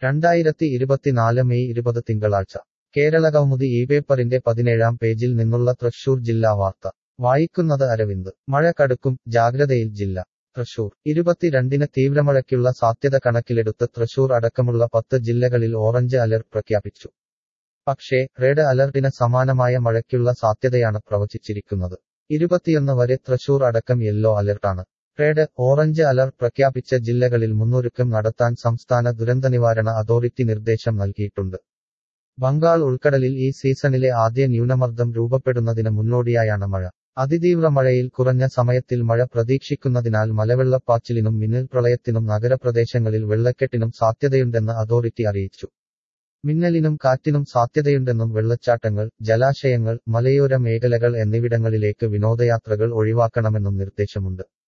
രണ്ടായിരത്തി ഇരുപത്തിനാല് മെയ് ഇരുപത് തിങ്കളാഴ്ച കേരള കൗമുദി ഈ പേപ്പറിന്റെ പതിനേഴാം പേജിൽ നിന്നുള്ള തൃശൂർ ജില്ലാ വാർത്ത വായിക്കുന്നത് അരവിന്ദ് മഴ കടുക്കും ജാഗ്രതയിൽ ജില്ല തൃശൂർ ഇരുപത്തിരണ്ടിന് തീവ്രമഴയ്ക്കുള്ള സാധ്യത കണക്കിലെടുത്ത് തൃശൂർ അടക്കമുള്ള പത്ത് ജില്ലകളിൽ ഓറഞ്ച് അലർട്ട് പ്രഖ്യാപിച്ചു പക്ഷേ റെഡ് അലർട്ടിന് സമാനമായ മഴയ്ക്കുള്ള സാധ്യതയാണ് പ്രവചിച്ചിരിക്കുന്നത് ഇരുപത്തിയൊന്ന് വരെ തൃശൂർ അടക്കം യെല്ലോ അലർട്ടാണ് റെഡ് ഓറഞ്ച് അലർട്ട് പ്രഖ്യാപിച്ച ജില്ലകളിൽ മുന്നൊരുക്കം നടത്താൻ സംസ്ഥാന ദുരന്തനിവാരണ അതോറിറ്റി നിർദ്ദേശം നൽകിയിട്ടുണ്ട് ബംഗാൾ ഉൾക്കടലിൽ ഈ സീസണിലെ ആദ്യ ന്യൂനമർദ്ദം രൂപപ്പെടുന്നതിന് മുന്നോടിയായാണ് മഴ അതിതീവ്ര മഴയിൽ കുറഞ്ഞ സമയത്തിൽ മഴ പ്രതീക്ഷിക്കുന്നതിനാൽ മലവെള്ളപ്പാച്ചിലിനും മിന്നൽ പ്രളയത്തിനും നഗരപ്രദേശങ്ങളിൽ വെള്ളക്കെട്ടിനും സാധ്യതയുണ്ടെന്ന് അതോറിറ്റി അറിയിച്ചു മിന്നലിനും കാറ്റിനും സാധ്യതയുണ്ടെന്നും വെള്ളച്ചാട്ടങ്ങൾ ജലാശയങ്ങൾ മലയോര മേഖലകൾ എന്നിവിടങ്ങളിലേക്ക് വിനോദയാത്രകൾ ഒഴിവാക്കണമെന്നും നിർദ്ദേശമുണ്ട്